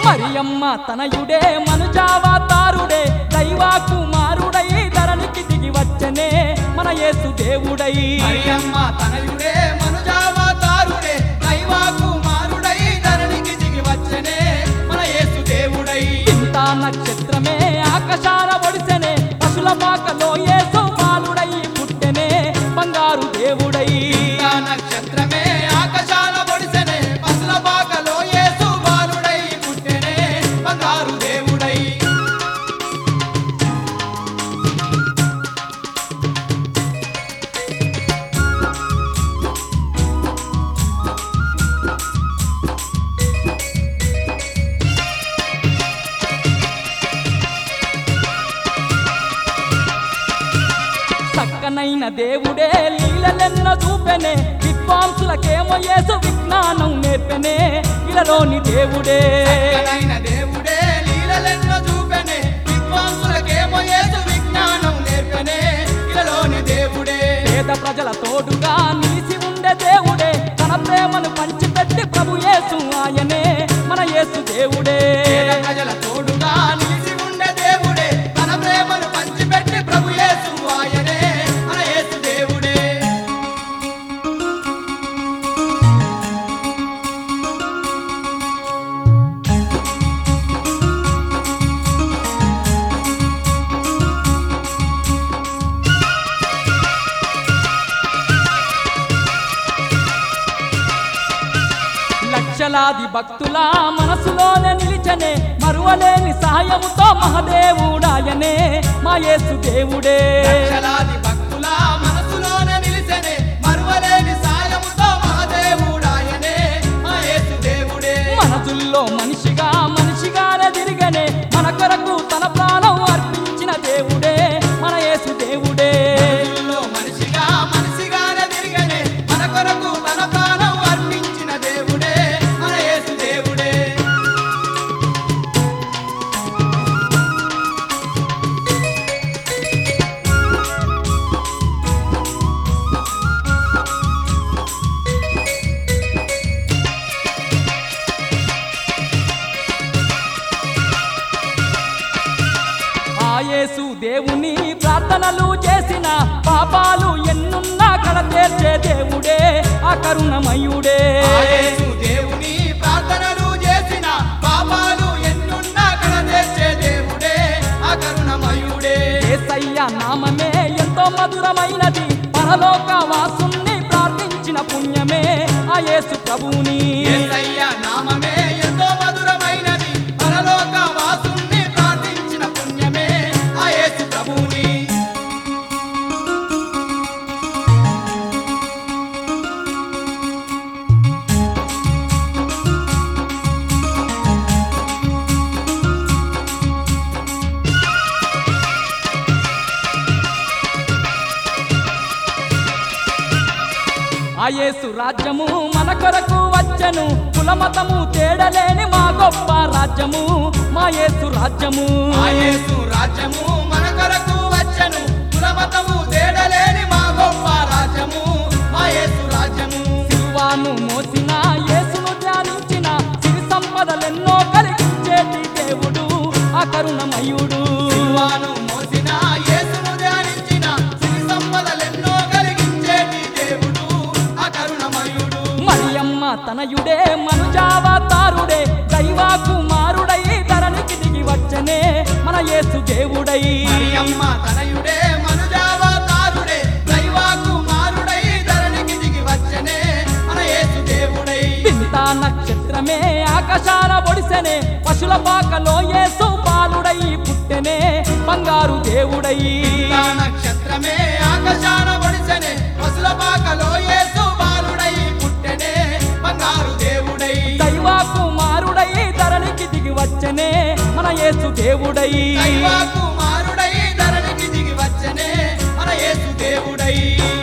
మరియమ్మ తనయుడే మనుజావతారుడే దైవా కుమారుడై ధరణికి దిగి వచ్చనే మన యేసు దేవుడై మరియమ్మ తనయుడే మనుజావతారుడే దైవ కుమారుడై ధరణికి దిగి వచ్చనే మన యేసు దేవుడై ఇంత నక్షత్రమే ఆకాశాన ఒడిసెనే పశుల పాకలో యేసు బాలుడై పుట్టెనే బంగారు దేవుడై ఆ నక్షత్రమే ఆకాశాల పొడిసెనే పసుల పాకలో యేసు బాలుడై పుట్టెనే బంగారు దేవుడై చక్కనైన దేవుడే లీలలెన్న చూపెనే విద్వాంసులకేమో యేసు విజ్ఞానం నేర్పెనే ఇలలోని దేవుడే చక్కనైన దేవుడే లీలలెన్నో చూపెనే విద్వాంసులకేమో యేసు విజ్ఞానం నేర్పెనే ఇలలోని దేవుడే పేద ప్రజల తోడుగా నిలిచి ఉండే దేవుడే తన ప్రేమను పంచిపెట్టి ప్రభు యేసు ఆయనే మన యేసు దేవుడే పేద ప్రజల తోడుగా నిలిచి ఉండే దేవుడే తన ప్రేమను పంచిపెట్టి ప్రభు యేసు ఆయనే మన యేసు దేవుడే లక్షలాది భక్తుల మనసులోనే నిలిచనే మరువలేని సహాయముతో మహదేవుడాయనే మా యేసు దేవుడే లక్షలాది భక్తుల మనసులోన నిలిసెనే మరువలేని సాయముతో మహాదేవుడాయనే మా యేసు దేవుడే మనసుల్లో మనిషిగా మనిషిగానే తిరిగనే మన కొరకు తన ప్రాణం అర్పించిన దేవుడే మన యేసు దేవుడే మనసుల్లో మనిషిగా మనిషిగానే తిరిగనే మన కొరకు తన ప్రాణం అర్పించిన దేవుడే మన యేసు దేవుడే ఆ యేసు దేవుని ప్రార్థనలు చేసిన పాపాలు ఎన్నున్నా కడ తీర్చే దేవుడే ఆ కరుణమయుడే ఆ యేసు దేవుని ప్రార్థనలు చేసిన పాపాలు ఎన్నున్నా కడ తెచ్చే దేవుడే ఆ కరుణమయుడే యేసయ్య నామమే ఎంతో మధురమైనది పరలోక వాసుని ప్రార్థించిన పుణ్యమే ఆ యేసు ప్రభుని యేసయ్య నామమే ఎంతో మధురమైనది పరలోక వాసుని ప్రార్థించిన పుణ్యమే ఆ యేసు ప్రభువుని ఆ యేసు రాజ్యము మన కొరకు వచ్చెను కులమతము తేడలేని మా గొప్ప రాజ్యము మా యేసు రాజ్యము ఆ యేసు రాజ్యము మన కొరకు వచ్చెను కులమతము తేడలేని మా గొప్ప రాజ్యము మా యేసు రాజ్యము సిల్వాను మోసిన యేసును ధ్యానించిన సిరి సంపదలెన్నో కలిగించేటి దేవుడు ఆ కరుణమయుడు సిలువను మోసిన యేసును ధ్యానించిన సిరి సంపదలెన్నో కలిగించేటి దేవుడు ఆ కరుణమయుడు మరియమ్మ తనయుడే మనుజావతారుడే దైవా కుమారుడై ధరణికి దిగి వచ్చనే మన యేసు దేవుడై మరియమ్మ తనయుడే మనుజావతారుడే దైవ కుమారుడై ధరణికి దిగి వచ్చనే మన యేసు దేవుడై వింత నక్షత్రమే ఆకాశాన ఒడిసెనే పశుల పాకలో యేసు బాలుడై పుట్టెనే బంగారు దేవుడై ఆ నక్షత్రమే ఆకాశాన పడిసెనే పసుల పాకలో యేసు బాలుడై పుట్టెనే బంగారు దేవుడై దైవా కుమారుడై ధరణికి దిగి వచ్చనే మన యేసు దేవుడై దైవ కుమారుడై ధరణికి దిగి వచ్చనే మన యేసు దేవుడై